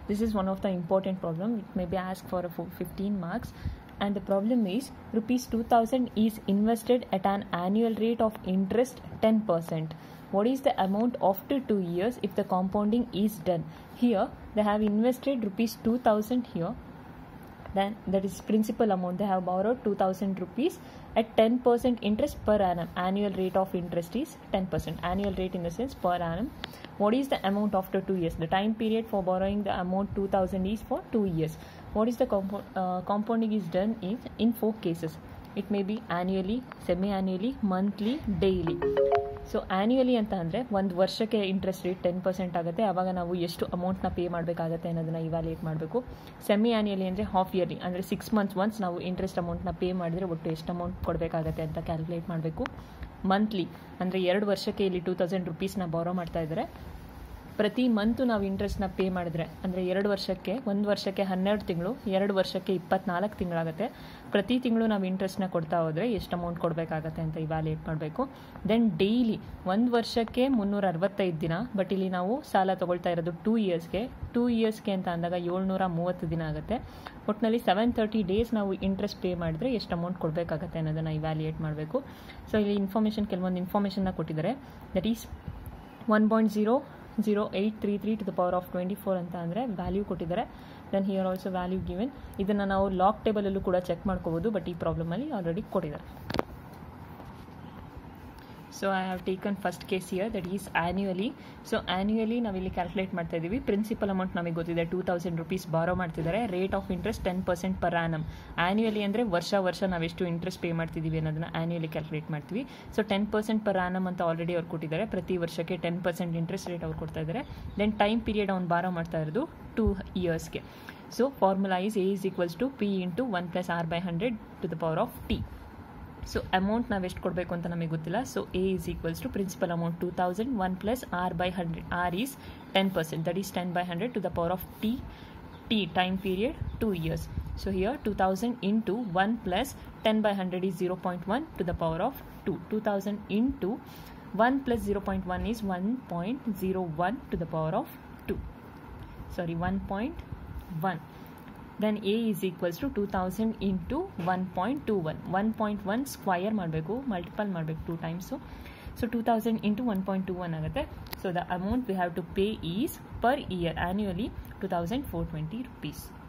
This is one of the important problem. It may be asked for a fo- 15 marks. And the problem is rupees 2000 is invested at an annual rate of interest 10%. What is the amount after 2 years if the compounding is done? Here they have invested rupees 2000 here then that is principal amount they have borrowed 2000 rupees at 10% interest per annum annual rate of interest is 10% annual rate in the sense per annum what is the amount after 2 years the time period for borrowing the amount 2000 is for 2 years what is the compo- uh, compounding is done in in four cases it may be annually semi annually monthly daily so annually ಅಂತ ಅಂದರೆ ಒಂದು ವರ್ಷಕ್ಕೆ interest rate ten percent ಆಗುತ್ತೆ ಆವಾಗ ನಾವು ಎಷ್ಟು ಅಮೌಂಟ್ನ pay ಮಾಡಬೇಕಾಗತ್ತೆ ಅನ್ನೋದನ್ನು ಇವ್ಯಾಲ್ಯೂಯೇಟ್ ಮಾಡಬೇಕು ಸೆಮಿ ಆ್ಯನ್ಯುಯಲಿ ಅಂದರೆ ಹಾಫ್ ಇಯರ್ಲಿ ಅಂದರೆ ಸಿಕ್ಸ್ ಮಂತ್ಸ್ ಒನ್ಸ್ ನಾವು ಇಂಟ್ರೆಸ್ಟ್ ಅಮೌಂಟ್ನ ಪೇ ಮಾಡಿದ್ರೆ ಒಟ್ಟು ಎಷ್ಟು ಅಮೌಂಟ್ ಕೊಡಬೇಕಾಗತ್ತೆ ಅಂತ ಕ್ಯಾಲ್ಕುಲೇಟ್ ಮಾಡಬೇಕು ಮಂತ್ಲಿ ಅಂದರೆ ಎರಡು ವರ್ಷಕ್ಕೆ ಇಲ್ಲಿ ಟೂ ತೌಸಂಡ್ ರುಪೀಸ್ನ ಬಾರೋ ಮಾಡ್ತಾ ಇದ್ದಾರೆ ಪ್ರತಿ ಮಂತು ನಾವು ಇಂಟ್ರೆಸ್ಟ್ನ ಪೇ ಮಾಡಿದ್ರೆ ಅಂದರೆ ಎರಡು ವರ್ಷಕ್ಕೆ ಒಂದು ವರ್ಷಕ್ಕೆ ಹನ್ನೆರಡು ತಿಂಗಳು ಎರಡು ವರ್ಷಕ್ಕೆ ಇಪ್ಪತ್ನಾಲ್ಕು ತಿಂಗಳಾಗುತ್ತೆ ಪ್ರತಿ ತಿಂಗಳು ನಾವು ಇಂಟ್ರೆಸ್ಟ್ನ ಕೊಡ್ತಾ ಹೋದರೆ ಎಷ್ಟು ಅಮೌಂಟ್ ಕೊಡಬೇಕಾಗತ್ತೆ ಅಂತ ಇವ್ಯಾಲ್ಯೂಯೇಟ್ ಮಾಡಬೇಕು ದೆನ್ ಡೈಲಿ ಒಂದು ವರ್ಷಕ್ಕೆ ಮುನ್ನೂರ ಅರವತ್ತೈದು ದಿನ ಬಟ್ ಇಲ್ಲಿ ನಾವು ಸಾಲ ತೊಗೊಳ್ತಾ ಇರೋದು ಟೂ ಇಯರ್ಸ್ಗೆ ಟೂ ಇಯರ್ಸ್ಗೆ ಅಂತ ಅಂದಾಗ ಏಳ್ನೂರ ಮೂವತ್ತು ದಿನ ಆಗುತ್ತೆ ಒಟ್ಟಿನಲ್ಲಿ ಸೆವೆನ್ ತರ್ಟಿ ಡೇಸ್ ನಾವು ಇಂಟ್ರೆಸ್ಟ್ ಪೇ ಮಾಡಿದ್ರೆ ಎಷ್ಟು ಅಮೌಂಟ್ ಕೊಡಬೇಕಾಗತ್ತೆ ಅನ್ನೋದನ್ನು ಇವ್ಯಾಲ್ಯೂಯೇಟ್ ಮಾಡಬೇಕು ಸೊ ಇಲ್ಲಿ ಇನ್ಫಾರ್ಮೇಷನ್ ಕೆಲವೊಂದು ಇನ್ಫಾರ್ಮೇಷನ್ನ ಕೊಟ್ಟಿದ್ದಾರೆ that is one point zero zero eight three three to the power of twenty four ಅಂತ ಅಂದರೆ ವ್ಯಾಲ್ಯೂ ಕೊಟ್ಟಿದ್ದಾರೆ then here also value given ಇದನ್ನು ನಾವು ಲಾಕ್ ಟೇಬಲಲ್ಲೂ ಕೂಡ ಚೆಕ್ ಮಾಡ್ಕೋಬೋದು ಬಟ್ ಈ ಪ್ರಾಬ್ಲಮಲ್ಲಿ ಆಲ್ರೆಡಿ ಕೊಟ್ಟಿದ್ದಾರೆ so I have taken first case year that is annually so annually ನಾವಿಲ್ಲಿ ಕ್ಯಾಲ್ಕುಲೇಟ್ ಮಾಡ್ತಾ ಇದ್ದೀವಿ ಪ್ರಿನ್ಸಿಪಲ್ ಅಮೌಂಟ್ ನಮಗೆ ಗೊತ್ತಿದೆ ಟೂ ತೌಸಂಡ್ ರುಪೀಸ್ ಬಾರೋ ಮಾಡ್ತಿದ್ದಾರೆ rate of interest ten percent per annum annually ಅಂದರೆ ವರ್ಷ ವರ್ಷ ನಾವೆಷ್ಟು ಇಂಟ್ರೆಸ್ಟ್ ಪೇ ಮಾಡ್ತಿದ್ದೀವಿ ಅನ್ನೋದನ್ನ ಆ್ಯನ್ಯುಯಲಿ ಕ್ಯಾಲ್ಕುಲೇಟ್ ಮಾಡ್ತೀವಿ so ten percent per annum ಅಂತ ಆಲ್ರೆಡಿ ಅವ್ರು ಕೊಟ್ಟಿದ್ದಾರೆ ಪ್ರತಿ ವರ್ಷಕ್ಕೆ ಟೆನ್ ಪರ್ಸೆಂಟ್ ಇಂಟ್ರೆಸ್ಟ್ ರೇಟ್ ಅವ್ರು ಕೊಡ್ತಾ ಇದ್ದಾರೆ ದೆನ್ ಟೈಮ್ ಪೀರಿಯಡ್ ಅವ್ನು ಬಾರೋ ಮಾಡ್ತಾ ಇರೋದು ಟೂ ಇಯರ್ಸ್ಗೆ so formula is A is equals to P into one plus R by hundred to the power of T so amount ನಾವು ಎಷ್ಟು ಕೊಡಬೇಕು ಅಂತ ನಮಗೆ ಗೊತ್ತಿಲ್ಲ so A is equals to principal amount two thousand one plus R by hundred R is ten percent that is ten by hundred to the power of T T time period two years so here two thousand into one plus ten by hundred is zero point one to the power of two two thousand into one plus zero point one is one point zero one to the power of two sorry one point one then A is equals to two thousand into one point two one one point one square ಮಾಡಬೇಕು multiple ಮಾಡಬೇಕು two times so two thousand into one point two one ಆಗುತ್ತೆ so the amount V have to pay is per year annually two thousand four twenty rupees